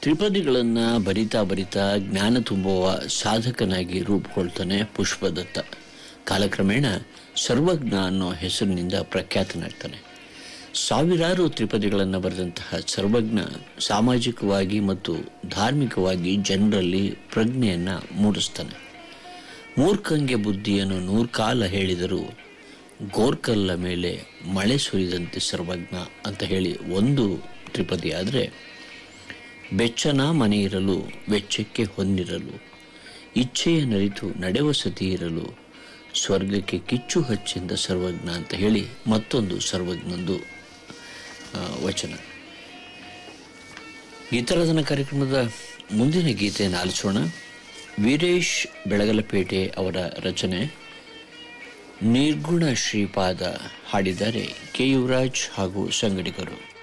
ತ್ರಿಪದಿಗಳನ್ನು ಬರಿತಾ ಬರಿತಾ ಜ್ಞಾನ ತುಂಬುವ ಸಾಧಕನಾಗಿ ರೂಪುಗೊಳ್ತಾನೆ ಪುಷ್ಪದತ್ತ ಕಾಲಕ್ರಮೇಣ ಸರ್ವಜ್ಞ ಅನ್ನೋ ಹೆಸರಿನಿಂದ ಪ್ರಖ್ಯಾತನಾಗ್ತಾನೆ ಸಾವಿರಾರು ತ್ರಿಪದಿಗಳನ್ನು ಬರೆದಂತಹ ಸರ್ವಜ್ಞ ಸಾಮಾಜಿಕವಾಗಿ ಮತ್ತು ಧಾರ್ಮಿಕವಾಗಿ ಜನರಲ್ಲಿ ಪ್ರಜ್ಞೆಯನ್ನು ಮೂಡಿಸ್ತಾನೆ ಮೂರ್ಖಂಗೆ ಬುದ್ಧಿಯನ್ನು ನೂರ್ಕಾಲ ಹೇಳಿದರೂ ಗೋರ್ಕಲ್ಲ ಮೇಲೆ ಮಳೆ ಸುರಿದಂತೆ ಸರ್ವಜ್ಞ ಅಂತ ಹೇಳಿ ಒಂದು ತ್ರಿಪದಿ ಆದರೆ ಬೆಚ್ಚನ ಮನೆ ಇರಲು ವೆಚ್ಚಕ್ಕೆ ಹೊಂದಿರಲು ಇಚ್ಛೆಯ ನರಿತು ನಡೆವಸತಿ ಇರಲು ಸ್ವರ್ಗಕ್ಕೆ ಕಿಚ್ಚು ಹಚ್ಚಿಂದ ಸರ್ವಜ್ಞ ಅಂತ ಹೇಳಿ ಮತ್ತೊಂದು ಸರ್ವಜ್ಞಂದು ಆ, ವಚನ ಗೀತಾರಾಧನಾ ಕಾರ್ಯಕ್ರಮದ ಮುಂದಿನ ಗೀತೆಯನ್ನು ಆಲಿಸೋಣ ವೀರೇಶ್ ಬೆಳಗಲಪೇಟೆ ಅವರ ರಚನೆ ನಿರ್ಗುಣ ಶ್ರೀಪಾದ ಹಾಡಿದ್ದಾರೆ ಕೆ ಯುವರಾಜ್ ಹಾಗೂ ಸಂಗಡಿಗರು